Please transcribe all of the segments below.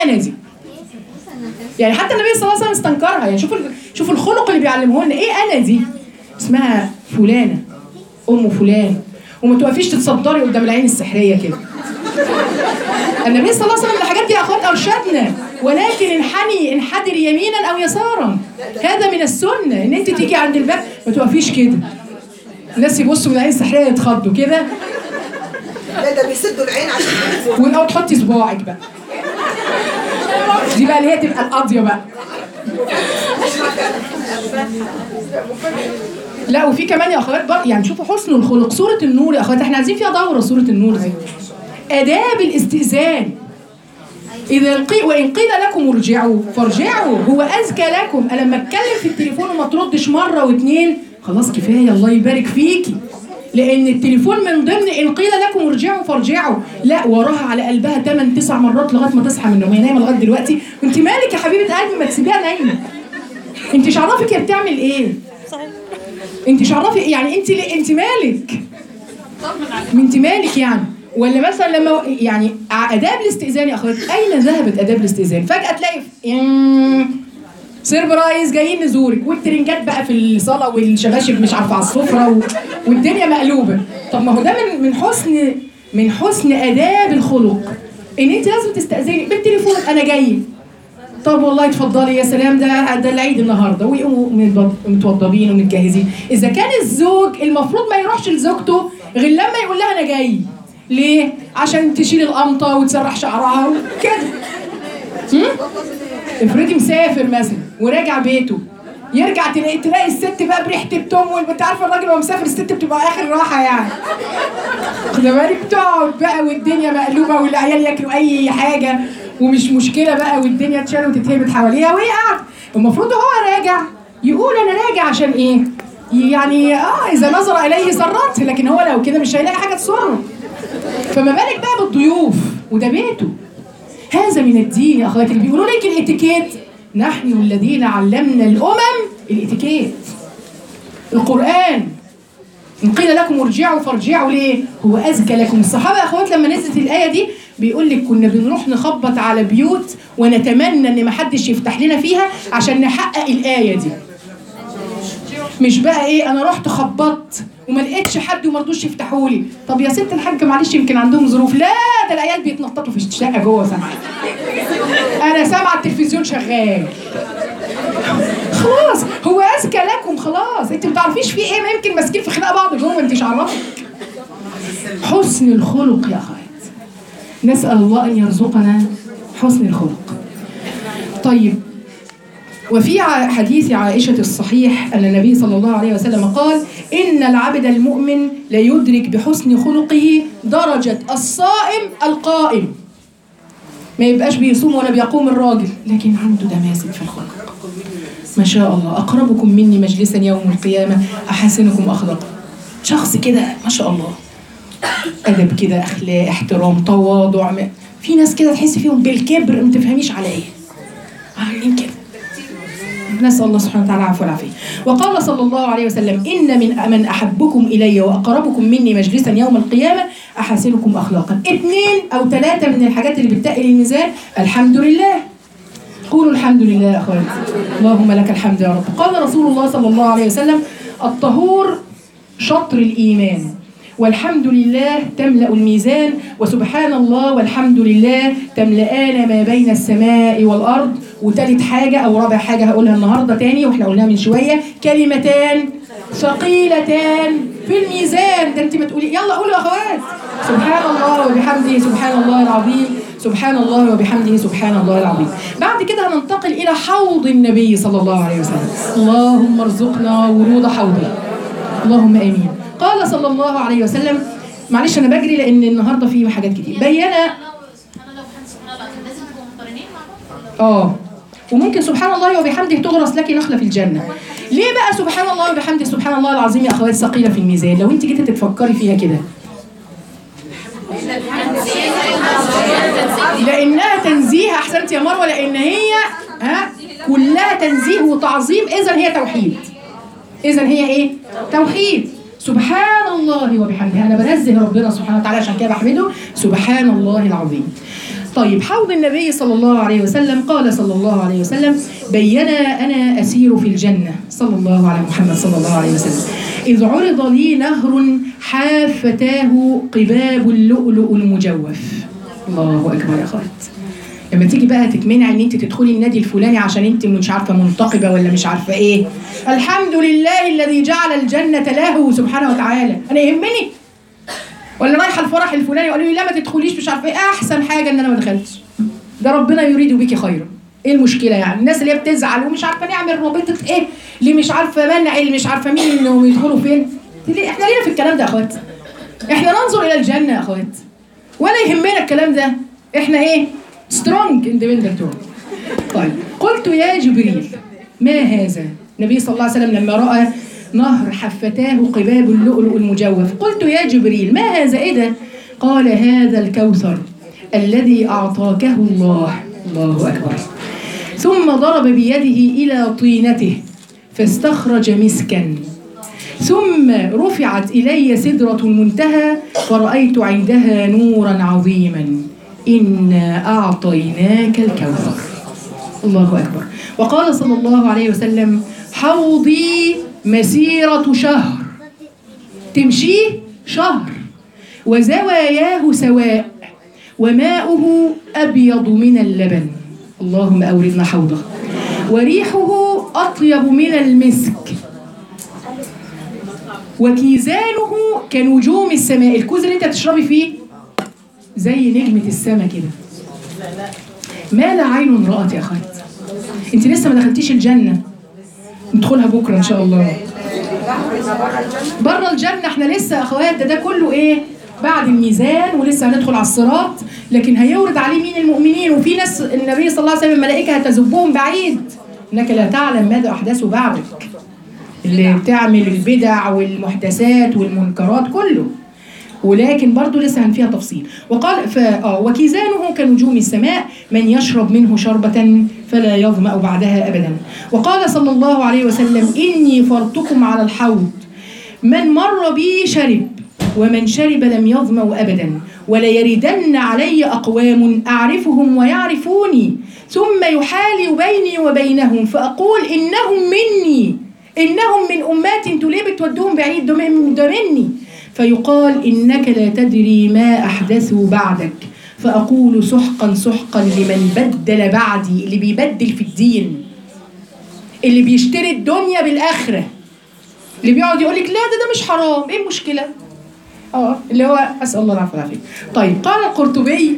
انا دي يعني حتى النبي صلى الله عليه وسلم استنكرها يعني شوفوا شوفوا الخلق اللي بيعلمه لنا ايه انا دي اسمها فلانه ام فلان وما توقفيش تتصدري قدام العين السحريه كده النبي صلى الله عليه وسلم الحاجات دي يا اخوات ارشدنا ولكن انحني انحدر يمينا او يسارا هذا من السنه ان انت تيجي عند الباب ما توقفيش كده الناس يبصوا من العين السحريه يتخضوا كده لا ده بيسدوا العين عشان يشوفوا والاول تحطي صباعك بقى دي بقى اللي هي تبقى القاضيه بقى لا وفي كمان يا اخوات بقى يعني شوفوا حسن الخلق سوره النور يا اخوات احنا عايزين فيها دوره سوره النور دي اداب الاستئذان اذا قي... وان قيل لكم ارجعوا فارجعوا هو اذكى لكم انا لما اتكلم في التليفون وما تردش مره واتنين خلاص كفايه الله يبارك فيكي لان التليفون من ضمن ان قيل لكم ارجعوا فارجعوا لا وراها على قلبها 8 9 مرات لغايه ما تصحى من النوم هي نايمه لغايه دلوقتي وانت مالك يا حبيبه قلبي ما تسيبيها نايمه انت مش عارفك هي بتعمل ايه انت مش عارفه يعني انت ليه انت مالك انت مالك يعني ولا مثلا لما يعني اداب الاستئذان يا اخوات اين ذهبت اداب الاستئذان فجاه تلاقي في سيربرايز جايين نزورك والترنجات بقى في الصاله والشباشب مش عارفه على السفره و... والدنيا مقلوبه طب ما هو ده من من حسن من حسن اداب الخلق ان انت لازم تستاذني بالتليفون انا جاي طب والله اتفضلي يا سلام ده ده العيد النهارده ويقوموا متوض- متوضبين ومتجهزين اذا كان الزوج المفروض ما يروحش لزوجته غير لما يقول لها انا جاي ليه عشان تشيل القمطه وتسرح شعرها وكده هم؟ افرضي مسافر مثلا وراجع بيته يرجع تلاقي تلاقي الست بقى بريحه التوم وانت عارفه الراجل وهو مسافر الست بتبقى اخر راحه يعني خدي بالك بتقعد بقى والدنيا مقلوبه والعيال ياكلوا اي حاجه ومش مشكله بقى والدنيا تشال وتتهبط حواليها وهي قاعده المفروض هو راجع يقول انا راجع عشان ايه؟ يعني اه اذا نظر اليه سرت لكن هو لو كده مش هيلاقي حاجه تسره فما بالك بقى بالضيوف وده بيته هذا من الدين يا اخواتي اللي بيقولوا لك الاتيكيت نحن الذين علمنا الامم الاتيكيت القران ان قيل لكم ارجعوا فارجعوا ليه؟ هو اذكى لكم الصحابه يا اخوات لما نزلت الايه دي بيقول لك كنا بنروح نخبط على بيوت ونتمنى ان ما حدش يفتح لنا فيها عشان نحقق الايه دي. مش بقى ايه انا رحت خبطت وما لقيتش حد وما رضوش يفتحوا لي طب يا ست الحاجه معلش يمكن عندهم ظروف لا ده العيال بيتنططوا في الشقه جوه سامعه انا سامعه التلفزيون شغال خلاص هو اذكى لكم خلاص انت ما بتعرفيش في ايه ما يمكن ماسكين في خناق بعض جوه انت مش عارفه حسن الخلق يا اخوات نسال الله ان يرزقنا حسن الخلق طيب وفي ع- حديث عائشة الصحيح أن النبي صلى الله عليه وسلم قال إن العبد المؤمن لا يدرك بحسن خلقه درجة الصائم القائم ما يبقاش بيصوم ولا بيقوم الراجل لكن عنده دماسك في الخلق ما شاء الله أقربكم مني مجلسا يوم القيامة أحسنكم أخلاقا شخص كده ما شاء الله أدب كده أخلاق احترام تواضع م- في ناس كده تحس فيهم بالكبر ما تفهميش على إيه عاملين كده نسأل الله سبحانه وتعالى العفو والعافية وقال صلى الله عليه وسلم إن من من أحبكم إلي وأقربكم مني مجلسا يوم القيامة أحسنكم أخلاقا اثنين أو ثلاثة من الحاجات اللي بتقل الميزان الحمد لله قولوا الحمد لله يا أخواتي اللهم لك الحمد يا رب قال رسول الله صلى الله عليه وسلم الطهور شطر الإيمان والحمد لله تملأ الميزان وسبحان الله والحمد لله تملأان ما بين السماء والأرض وتالت حاجة أو رابع حاجة هقولها النهاردة تاني وإحنا قلناها من شوية كلمتان ثقيلتان في الميزان ده أنت ما تقولي يلا قولوا يا أخوات سبحان الله وبحمده سبحان الله العظيم سبحان الله وبحمده سبحان الله العظيم بعد كده هننتقل إلى حوض النبي صلى الله عليه وسلم اللهم ارزقنا ورود حوضه اللهم امين قال صلى الله عليه وسلم معلش انا بجري لان النهارده في حاجات كتير بين سبحان الله وبحمده سبحان الله كان لازم تبقوا مقترنين مع بعض اه وممكن سبحان الله وبحمده تغرس لك نخله في الجنه ليه بقى سبحان الله وبحمده سبحان الله العظيم يا اخوات ثقيله في الميزان لو انت جيتي تتفكري فيها كده لانها تنزيه احسنت يا مروه لان هي ها كلها تنزيه وتعظيم اذا هي توحيد اذا هي ايه توحيد سبحان الله وبحمده انا بنزه ربنا سبحانه وتعالى عشان كده بحمده سبحان الله العظيم طيب حوض النبي صلى الله عليه وسلم قال صلى الله عليه وسلم بينا أنا أسير في الجنة صلى الله على محمد صلى الله عليه وسلم إذ عرض لي نهر حافتاه قباب اللؤلؤ المجوف الله أكبر يا أخوات لما تيجي بقى تتمنع ان انت تدخلي النادي الفلاني عشان انت مش عارفه منتقبه ولا مش عارفه ايه الحمد لله الذي جعل الجنه له سبحانه وتعالى انا يهمني ولا رايحه الفرح الفلاني وقالوا لي لا ما تدخليش مش عارفه ايه احسن حاجه ان انا ما دخلتش ده ربنا يريد بك خيرا ايه المشكله يعني الناس اللي هي بتزعل ومش عارفه نعمل رابطه ايه اللي مش عارفه منع اللي مش عارفه مين انهم يدخلوا فين ليه احنا لينا في الكلام ده يا اخوات احنا ننظر الى الجنه يا اخوات ولا يهمنا الكلام ده احنا ايه سترونج اندبندنت طيب قلت يا جبريل ما هذا النبي صلى الله عليه وسلم لما راى نهر حفتاه قباب اللؤلؤ المجوف قلت يا جبريل ما هذا ايه ده قال هذا الكوثر الذي اعطاكه الله الله اكبر ثم ضرب بيده الى طينته فاستخرج مسكا ثم رفعت إلي سدرة المنتهى فرأيت عندها نورا عظيما إنا أعطيناك الكوثر الله أكبر وقال صلى الله عليه وسلم حوضي مسيرة شهر تمشيه شهر وزواياه سواء وماؤه أبيض من اللبن اللهم أوردنا حوضه وريحه أطيب من المسك وكيزانه كنجوم السماء الكوز اللي انت تشربي فيه زي نجمة السماء كده ما لا عين رأت يا أخوات انت لسه ما دخلتيش الجنة ندخلها بكرة إن شاء الله بره الجنة احنا لسه يا أخوات ده ده كله إيه بعد الميزان ولسه هندخل على الصراط لكن هيورد عليه مين المؤمنين وفي ناس النبي صلى الله عليه وسلم الملائكة هتذبهم بعيد إنك لا تعلم ماذا أحدثوا بعدك اللي بتعمل البدع والمحدثات والمنكرات كله ولكن برضه لسه هن فيها تفصيل وقال ف... آه وكيزانه كنجوم السماء من يشرب منه شربة فلا يظمأ بعدها أبدا وقال صلى الله عليه وسلم إني فرتكم على الحوض من مر بي شرب ومن شرب لم يظمأ أبدا وليردن علي أقوام أعرفهم ويعرفوني ثم يحال بيني وبينهم فأقول إنهم مني إنهم من أمات انتوا ليه بتودوهم بعيد ده من- ده مني فيقال إنك لا تدري ما أحدثوا بعدك فأقول سحقا سحقا لمن بدل بعدي اللي بيبدل في الدين اللي بيشتري الدنيا بالآخرة اللي بيقعد يقول لك لا ده ده مش حرام ايه المشكلة اه اللي هو اسال الله العفو والعافيه طيب قال القرطبي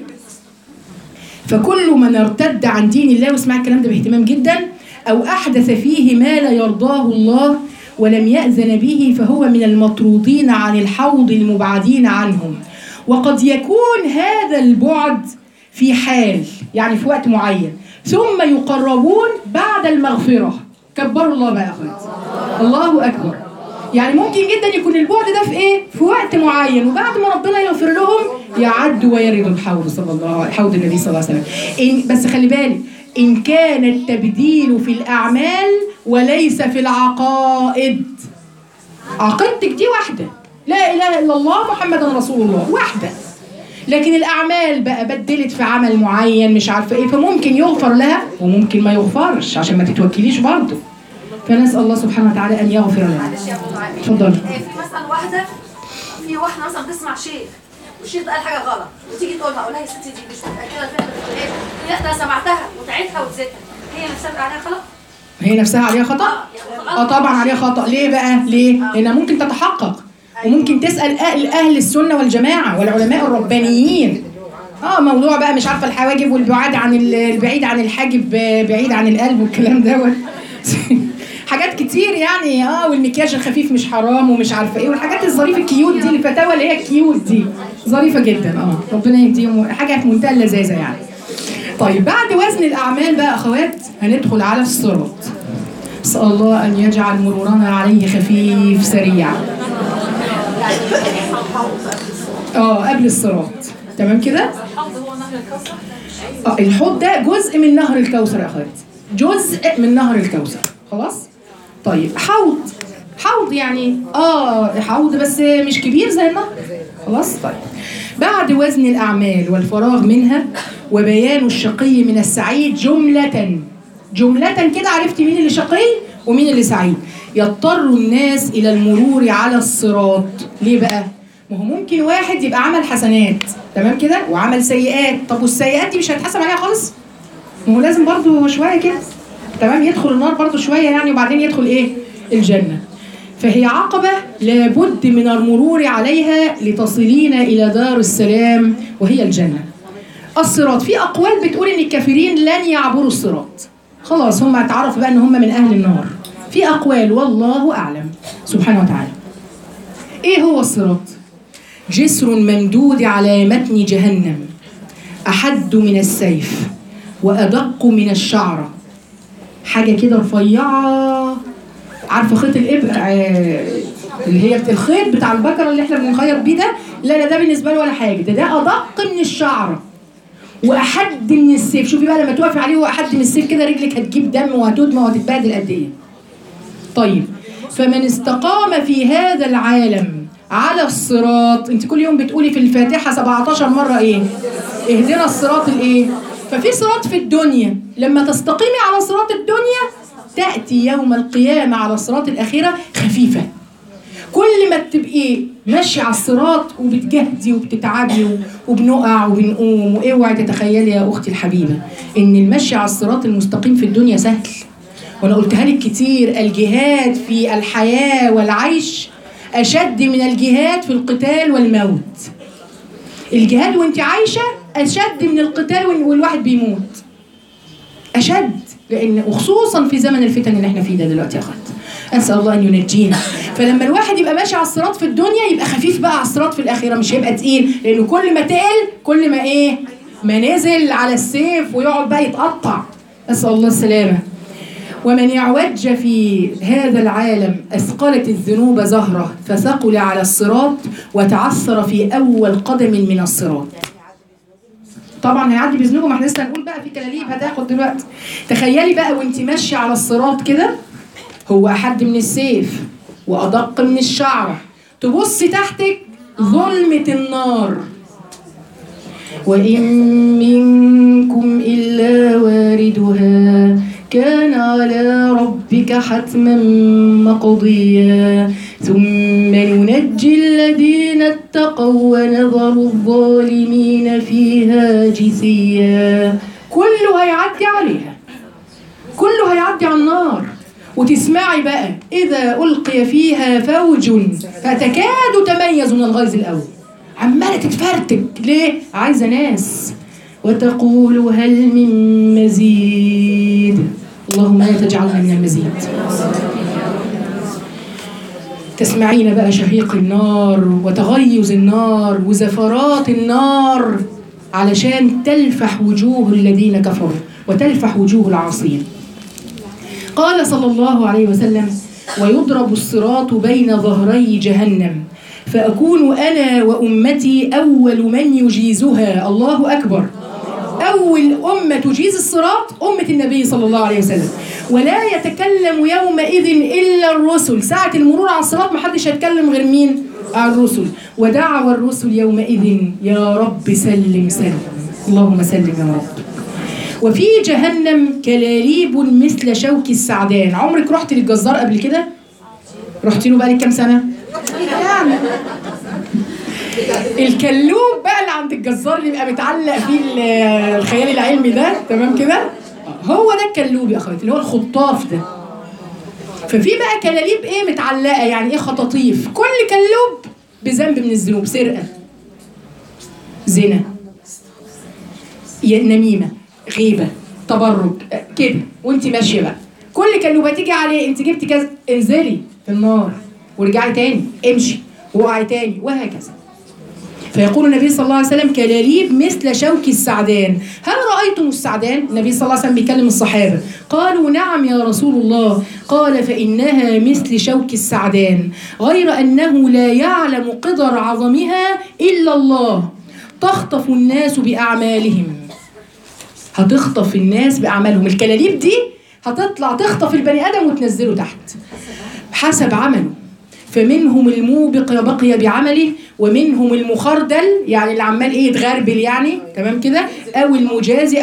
فكل من ارتد عن دين الله واسمع الكلام ده باهتمام جدا او احدث فيه ما لا يرضاه الله ولم ياذن به فهو من المطرودين عن الحوض المبعدين عنهم وقد يكون هذا البعد في حال يعني في وقت معين ثم يقربون بعد المغفره كبروا الله بقى يا اخوات الله اكبر يعني ممكن جدا يكون البعد ده في ايه؟ في وقت معين وبعد ما ربنا يغفر لهم يعدوا ويردوا الحوض صلى الله عليه حوض النبي صلى الله عليه وسلم. إن بس خلي بالك ان كان التبديل في الاعمال وليس في العقائد. عقيدتك دي واحده لا اله الا الله محمد رسول الله واحده. لكن الاعمال بقى بدلت في عمل معين مش عارفه ايه فممكن يغفر لها وممكن ما يغفرش عشان ما تتوكليش برضه. فنسال الله سبحانه وتعالى ان يغفر لنا. معلش يا ابو معاذ اتفضلي. هي في مثلا واحده في واحده مثلا تسمع شيخ والشيخ ده قال حاجه غلط وتيجي تقولها اقول لها يا ستي دي مش متاكده فعلا بتقول ايه لا ده أنا سمعتها وتعيدها وتزيدها هي نفسها بتقول عليها غلط هي نفسها عليها خطأ؟ يعني اه طبعا عليها خطأ، ليه بقى؟ ليه؟ لأنها ممكن تتحقق وممكن تسأل أهل أهل السنة والجماعة والعلماء الربانيين. اه موضوع بقى مش عارفة الحواجب والبعاد عن ال- البعيد عن الحاجب آه، بعيد عن القلب والكلام دوت. حاجات كتير يعني اه والمكياج الخفيف مش حرام ومش عارفه ايه والحاجات الظريفه الكيوت دي الفتاوى اللي هي الكيوت دي ظريفه جدا اه ربنا يهديهم حاجه في منتهى اللذاذه يعني. طيب بعد وزن الاعمال بقى اخوات هندخل على الصراط. اسال الله ان يجعل مرورنا عليه خفيف سريع. اه قبل الصراط تمام كده؟ الحوض هو نهر الكوثر اه الحوض ده جزء من نهر الكوثر يا اخوات جزء من نهر الكوثر خلاص طيب حوض حوض يعني اه حوض بس مش كبير زي النهر خلاص طيب بعد وزن الأعمال والفراغ منها وبيان الشقي من السعيد جملة جملة كده عرفت مين اللي شقي ومين اللي سعيد يضطر الناس إلى المرور على الصراط ليه بقى؟ ما هو ممكن واحد يبقى عمل حسنات تمام كده وعمل سيئات طب والسيئات دي مش هيتحاسب عليها خالص؟ ما هو لازم برضو شوية كده تمام يدخل النار برضو شوية يعني وبعدين يدخل إيه؟ الجنة فهي عقبة لابد من المرور عليها لتصلين إلى دار السلام وهي الجنة الصراط في أقوال بتقول إن الكافرين لن يعبروا الصراط خلاص هم اتعرفوا بقى إن هم من أهل النار في أقوال والله أعلم سبحانه وتعالى إيه هو الصراط؟ جسر ممدود على متن جهنم أحد من السيف وأدق من الشعرة حاجة كده رفيعة عارفة خيط الإبر آه، اللي هي بت- الخيط بتاع البكرة اللي احنا بنخيط بيه ده لا لا ده بالنسبة له ولا حاجة ده ده أدق من الشعرة وأحد من السيف شوفي بقى لما توقفي عليه هو أحد من السيف كده رجلك هتجيب دم وهتدمى وهتتبهدل قد إيه طيب فمن استقام في هذا العالم على الصراط انت كل يوم بتقولي في الفاتحه 17 مره ايه اهدنا الصراط الايه ففي صراط في الدنيا لما تستقيمي على صراط الدنيا تاتي يوم القيامه على الصراط الاخيره خفيفه كل ما تبقي ماشيه على الصراط وبتجهدي وبتتعبي وبنقع وبنقوم واوعي تتخيلي يا اختي الحبيبه ان المشي على الصراط المستقيم في الدنيا سهل وانا قلتها لك كتير الجهاد في الحياه والعيش اشد من الجهاد في القتال والموت الجهاد وانت عايشه اشد من القتال وال- والواحد بيموت اشد لان وخصوصا في زمن الفتن اللي احنا فيه ده دلوقتي يا اخوات اسال الله ان ينجينا فلما الواحد يبقى ماشي على الصراط في الدنيا يبقى خفيف بقى على الصراط في الاخره مش هيبقى تقيل لانه كل ما تقل كل ما ايه ما نزل على السيف ويقعد بقى يتقطع اسال الله السلامه ومن يعوج في هذا العالم أثقلت الذنوب زهرة فثقل على الصراط وتعثر في أول قدم من الصراط طبعا هيعدي بذنوبه ما احنا لسه هنقول بقى في كلاليب هتاخد دلوقتي تخيلي بقى وانت ماشيه على الصراط كده هو احد من السيف وادق من الشعره تبصي تحتك ظلمه النار وإن منكم إلا واردها كان على ربك حتما مقضيا ثم ننجي الذين اتقوا ونذر الظالمين فيها جثيا كله هيعدي عليها كله هيعدي على النار وتسمعي بقى إذا ألقي فيها فوج فتكاد تميز من الغيظ الأول عمالة تتفرتك ليه؟ عايزة ناس وتقول هل من مزيد اللهم لا تجعلنا من المزيد تسمعين بقى شهيق النار وتغيظ النار وزفرات النار علشان تلفح وجوه الذين كفروا وتلفح وجوه العاصين قال صلى الله عليه وسلم ويضرب الصراط بين ظهري جهنم فأكون أنا وأمتي أول من يجيزها الله أكبر أول أمة تجيز الصراط أمة النبي صلى الله عليه وسلم ولا يتكلم يومئذ إلا الرسل ساعة المرور على الصراط محدش هيتكلم غير مين؟ الرسل ودعوى الرسل يومئذ يا رب سلم سلم اللهم سلم يا رب وفي جهنم كلاليب مثل شوك السعدان عمرك رحت للجزار قبل كده رحت له بقالك كام سنه يعني الكلوب بقى اللي عند الجزار اللي بيبقى متعلق فيه ال- الخيال العلمي ده تمام كده هو ده الكلوب يا اخواتي اللي هو الخطاف ده ففي بقى كلاليب ايه متعلقه يعني ايه خطاطيف كل كلوب بذنب من الذنوب سرقه زنا ي- نميمه غيبه تبرج آه، كده وانت ماشيه بقى كل كلوبه تيجي عليه انت جبتي كذا انزلي في النار ورجعي تاني امشي وقعي تاني وهكذا فيقول النبي صلى الله عليه وسلم كلاليب مثل شوك السعدان هل رأيتم السعدان؟ النبي صلى الله عليه وسلم بيكلم الصحابة قالوا نعم يا رسول الله قال فإنها مثل شوك السعدان غير أنه لا يعلم قدر عظمها إلا الله تخطف الناس بأعمالهم هتخطف الناس بأعمالهم الكلاليب دي هتطلع تخطف البني آدم وتنزله تحت حسب عمله فمنهم الموبق بقي بعمله ومنهم المخردل يعني اللي عمال ايه يتغربل يعني تمام كده او المجازي